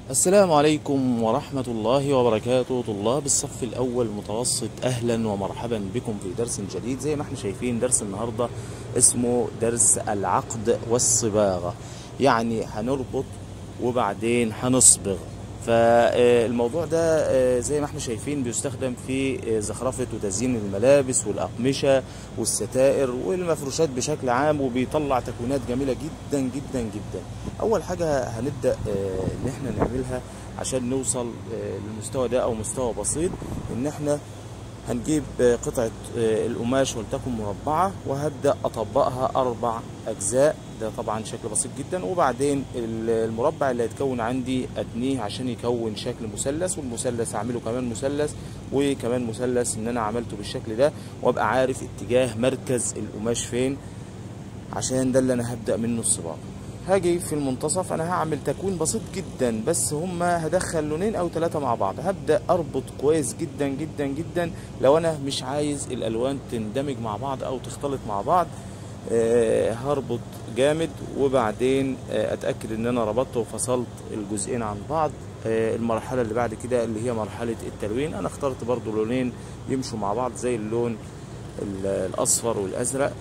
السلام عليكم ورحمة الله وبركاته طلاب الصف الأول متوسط أهلا ومرحبا بكم في درس جديد زي ما احنا شايفين درس النهاردة اسمه درس العقد والصباغة يعني هنربط وبعدين هنصبغ فالموضوع ده زي ما احنا شايفين بيستخدم في زخرفة وتزيين الملابس والأقمشة والستائر والمفروشات بشكل عام وبيطلع تكوينات جميلة جدا جدا جدا أول حاجة هنبدأ إن احنا نعملها عشان نوصل للمستوى ده أو مستوى بسيط إن احنا هنجيب قطعة القماش ولتكن مربعة وهبدأ أطبقها أربع أجزاء ده طبعا شكل بسيط جدا وبعدين المربع اللي هيتكون عندي أتنيه عشان يكون شكل مثلث والمثلث أعمله كمان مثلث وكمان مثلث إن أنا عملته بالشكل ده وأبقى عارف اتجاه مركز القماش فين عشان ده اللي أنا هبدأ منه الصباغة هاجي في المنتصف انا هعمل تكوين بسيط جدا بس هما هدخل لونين او ثلاثة مع بعض هبدأ اربط كويس جدا جدا جدا لو انا مش عايز الالوان تندمج مع بعض او تختلط مع بعض آه هربط جامد وبعدين آه اتأكد ان انا ربطت وفصلت الجزئين عن بعض آه المرحلة اللي بعد كده اللي هي مرحلة التلوين انا اخترت برضو لونين يمشوا مع بعض زي اللون الاصفر والازرق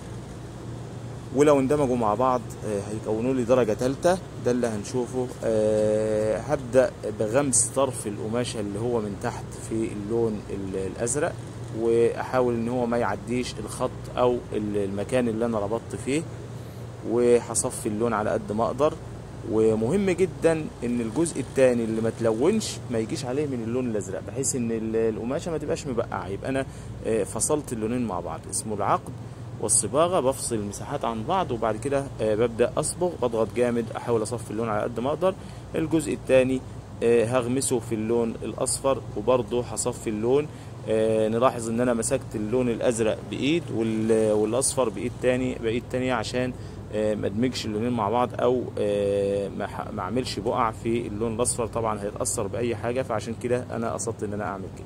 ولو اندمجوا مع بعض هيكونوا لي درجة ثالثة ده اللي هنشوفه أه هبدأ بغمس طرف القماشة اللي هو من تحت في اللون الأزرق وأحاول إن هو ما يعديش الخط أو المكان اللي أنا ربطت فيه وهصفي اللون على قد ما أقدر ومهم جدا ان الجزء الثاني اللي ما تلونش ما يجيش عليه من اللون الازرق بحيث ان القماشه ما تبقاش مبقعه يبقى انا فصلت اللونين مع بعض اسمه العقد والصباغه بفصل المساحات عن بعض وبعد كده ببدا اصبغ بضغط جامد احاول اصفي اللون على قد ما اقدر الجزء الثاني هغمسه في اللون الاصفر وبرضه هصفي اللون نلاحظ ان انا مسكت اللون الازرق بايد والاصفر بايد تاني بايد تانية عشان ما ادمجش اللونين مع بعض او ما اعملش بقع في اللون الاصفر طبعا هيتاثر باي حاجه فعشان كده انا قصدت ان انا اعمل كده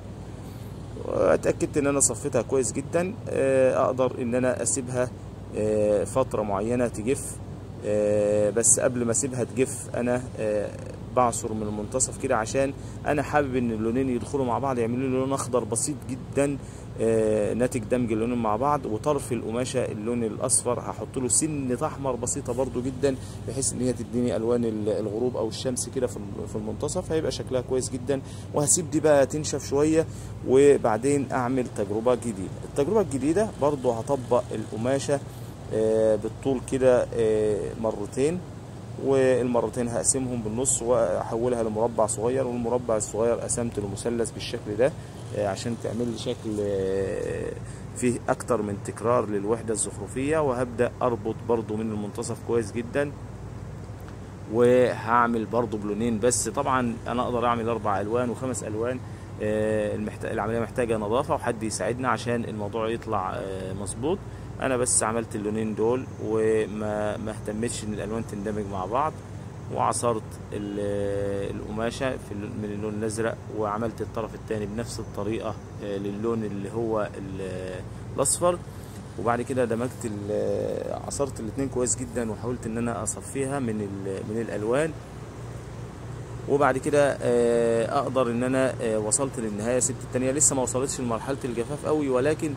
اتاكدت ان انا صفيتها كويس جدا اقدر ان انا اسيبها فتره معينه تجف بس قبل ما اسيبها تجف انا بعصر من المنتصف كده عشان انا حابب ان اللونين يدخلوا مع بعض يعملوا لي لون اخضر بسيط جدا ناتج دمج اللونين مع بعض وطرف القماشه اللون الاصفر هحط له سنه احمر بسيطه برده جدا بحيث ان هي تديني الوان الغروب او الشمس كده في المنتصف هيبقى شكلها كويس جدا وهسيب دي بقى تنشف شويه وبعدين اعمل تجربه جديده التجربه الجديده برده هطبق القماشه بالطول كده مرتين والمرتين هقسمهم بالنص واحولها لمربع صغير والمربع الصغير قسمت لمثلث بالشكل ده عشان تعمل لي شكل فيه اكتر من تكرار للوحده الزخرفيه وهبدا اربط برضو من المنتصف كويس جدا وهعمل برضو بلونين بس طبعا انا اقدر اعمل اربع الوان وخمس الوان العمليه محتاجه نظافه وحد يساعدنا عشان الموضوع يطلع مظبوط انا بس عملت اللونين دول وما ما اهتمتش ان الالوان تندمج مع بعض وعصرت القماشه في من اللون الازرق وعملت الطرف الثاني بنفس الطريقه للون اللي هو الاصفر وبعد كده دمجت عصرت الاثنين كويس جدا وحاولت ان انا اصفيها من من الالوان وبعد كده اقدر ان انا وصلت للنهايه سبت الثانيه لسه ما وصلتش لمرحله الجفاف قوي ولكن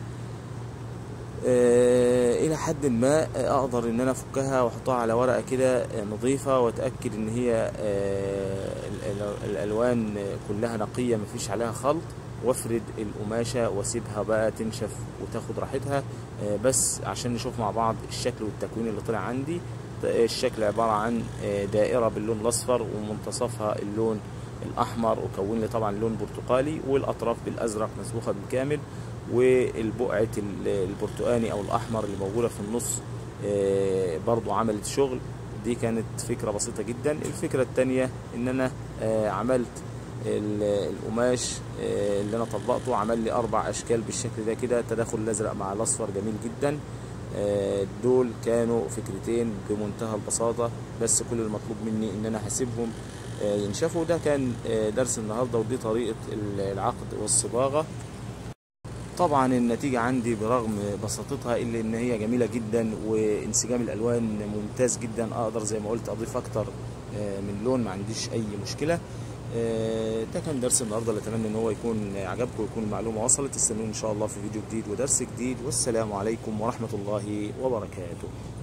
آه الى حد ما اقدر ان انا افكها واحطها على ورقه كده نظيفه واتاكد ان هي آه الالوان كلها نقيه مفيش عليها خلط وافرد القماشه واسيبها بقى تنشف وتاخد راحتها آه بس عشان نشوف مع بعض الشكل والتكوين اللي طلع عندي الشكل عباره عن دائره باللون الاصفر ومنتصفها اللون الاحمر وكون لي طبعا لون برتقالي والاطراف بالازرق مسبوخه بالكامل والبقعة البرتقاني او الاحمر اللي موجودة في النص برضو عملت شغل دي كانت فكرة بسيطة جدا الفكرة التانية ان انا عملت القماش اللي انا طبقته عمل لي اربع اشكال بالشكل ده كده تداخل الازرق مع الاصفر جميل جدا دول كانوا فكرتين بمنتهى البساطة بس كل المطلوب مني ان انا هسيبهم ينشفوا ده كان درس النهاردة ودي طريقة العقد والصباغة طبعا النتيجة عندي برغم بساطتها إلا إن هي جميلة جدا وانسجام الألوان ممتاز جدا أقدر زي ما قلت أضيف أكتر آه، من لون ما عنديش اي مشكله آه، ده كان درس النهارده اللي اتمنى ان هو يكون عجبكم ويكون المعلومه وصلت استنوني ان شاء الله في فيديو جديد ودرس جديد والسلام عليكم ورحمه الله وبركاته